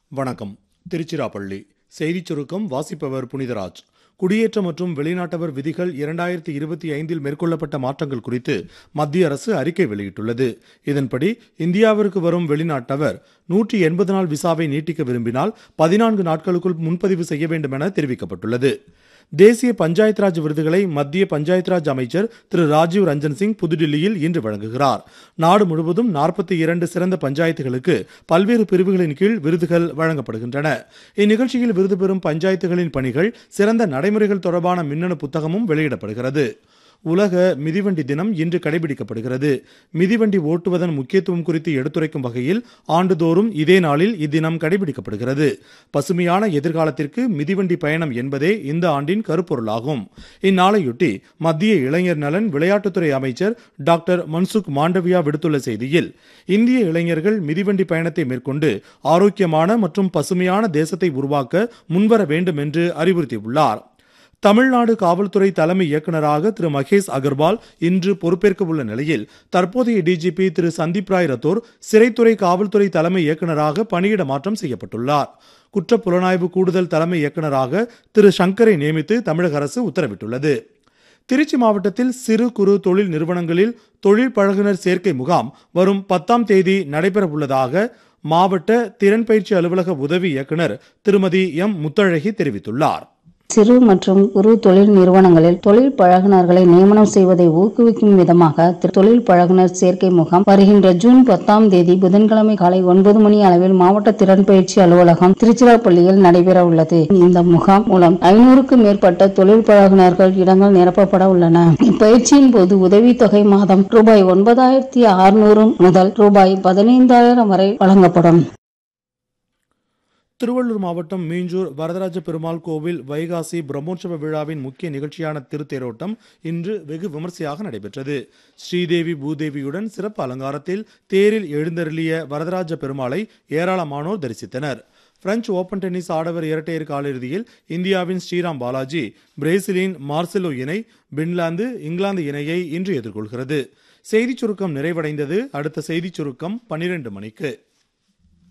வணக்கம் திருச்சிராப்பள்ளி செய்திச் சுருக்கம் வாசிப்பவர் புனிதராஜ் குடியேற்ற மற்றும் வெளிநாட்டவர் விதிகள் இரண்டாயிரத்தி இருபத்தி ஐந்தில் மேற்கொள்ளப்பட்ட மாற்றங்கள் குறித்து மத்திய அரசு அறிக்கை வெளியிட்டுள்ளது இதன்படி இந்தியாவிற்கு வரும் வெளிநாட்டவர் நூற்றி எண்பது நாள் விசாவை நீட்டிக்க விரும்பினால் பதினான்கு நாட்களுக்குள் முன்பதிவு செய்ய வேண்டும் என தெரிவிக்கப்பட்டுள்ளது தேசிய பஞ்சாயத் ராஜ் விருதுகளை மத்திய பஞ்சாயத் ராஜ் அமைச்சர் திரு ராஜீவ் ரஞ்சன் சிங் புதுடில்லியில் இன்று வழங்குகிறார் நாடு முழுவதும் நாற்பத்தி இரண்டு சிறந்த பஞ்சாயத்துகளுக்கு பல்வேறு பிரிவுகளின் கீழ் விருதுகள் வழங்கப்படுகின்றன இந்நிகழ்ச்சியில் விருது பெறும் பஞ்சாயத்துகளின் பணிகள் சிறந்த நடைமுறைகள் தொடர்பான மின்னணு புத்தகமும் வெளியிடப்படுகிறது உலக மிதிவண்டி தினம் இன்று கடைபிடிக்கப்படுகிறது மிதிவண்டி ஓட்டுவதன் முக்கியத்துவம் குறித்து எடுத்துரைக்கும் வகையில் ஆண்டுதோறும் இதே நாளில் இத்தினம் கடைபிடிக்கப்படுகிறது பசுமையான எதிர்காலத்திற்கு மிதிவண்டி பயணம் என்பதே இந்த ஆண்டின் கருப்பொருளாகும் இந்நாளையொட்டி மத்திய இளைஞர் நலன் விளையாட்டுத்துறை அமைச்சர் டாக்டர் மன்சுக் மாண்டவியா விடுத்துள்ள செய்தியில் இந்திய இளைஞர்கள் மிதிவண்டி பயணத்தை மேற்கொண்டு ஆரோக்கியமான மற்றும் பசுமையான தேசத்தை உருவாக்க முன்வர வேண்டும் என்று அறிவுறுத்தியுள்ளார் தமிழ்நாடு காவல்துறை தலைமை இயக்குநராக திரு மகேஷ் அகர்வால் இன்று பொறுப்பேற்க உள்ள நிலையில் தற்போதைய டிஜிபி திரு சந்தீப் ராய் ரத்தோர் சிறைத்துறை காவல்துறை தலைமை இயக்குநராக பணியிட மாற்றம் செய்யப்பட்டுள்ளார் குற்ற புலனாய்வு கூடுதல் தலைமை இயக்குநராக திரு சங்கரை நியமித்து தமிழக அரசு உத்தரவிட்டுள்ளது திருச்சி மாவட்டத்தில் சிறு குறு தொழில் நிறுவனங்களில் தொழில் பழகுனர் சேர்க்கை முகாம் வரும் பத்தாம் தேதி நடைபெற உள்ளதாக மாவட்ட திறன் பயிற்சி அலுவலக உதவி இயக்குனர் திருமதி எம் முத்தழகி தெரிவித்துள்ளார் சிறு மற்றும் குறு தொழில் நிறுவனங்களில் தொழில் பழகுனர்களை நியமனம் செய்வதை ஊக்குவிக்கும் விதமாக திரு- தொழில் பழகுனர் சேர்க்கை முகாம் வருகின்ற ஜூன் பத்தாம் தேதி புதன்கிழமை காலை ஒன்பது மணி அளவில் மாவட்ட திறன் பயிற்சி அலுவலகம் திருச்சிராப்பள்ளியில் நடைபெற உள்ளது இந்த முகாம் மூலம் ஐநூறுக்கும் மேற்பட்ட தொழில் பழகுனர்கள் இடங்கள் நிரப்பப்பட உள்ளன இப்பயிற்சியின் போது உதவித்தொகை மாதம் ரூபாய் ஒன்பதாயிரத்தி அறுநூறு முதல் ரூபாய் பதினைந்தாயிரம் வரை வழங்கப்படும் திருவள்ளூர் மாவட்டம் மீஞ்சூர் வரதராஜ பெருமாள் கோவில் வைகாசி பிரம்மோற்சவ விழாவின் முக்கிய நிகழ்ச்சியான திருத்தேரோட்டம் இன்று வெகு விமர்சையாக நடைபெற்றது ஸ்ரீதேவி பூதேவியுடன் சிறப்பு அலங்காரத்தில் தேரில் எழுந்தருளிய வரதராஜ பெருமாளை ஏராளமானோர் தரிசித்தனர் பிரெஞ்சு ஓபன் டென்னிஸ் ஆடவர் இரட்டையர் காலிறுதியில் இந்தியாவின் ஸ்ரீராம் பாலாஜி பிரேசிலின் மார்செலோ இணை பின்லாந்து இங்கிலாந்து இணையை இன்று எதிர்கொள்கிறது செய்திச் சுருக்கம் நிறைவடைந்தது அடுத்த செய்திச் சுருக்கம் பன்னிரண்டு மணிக்கு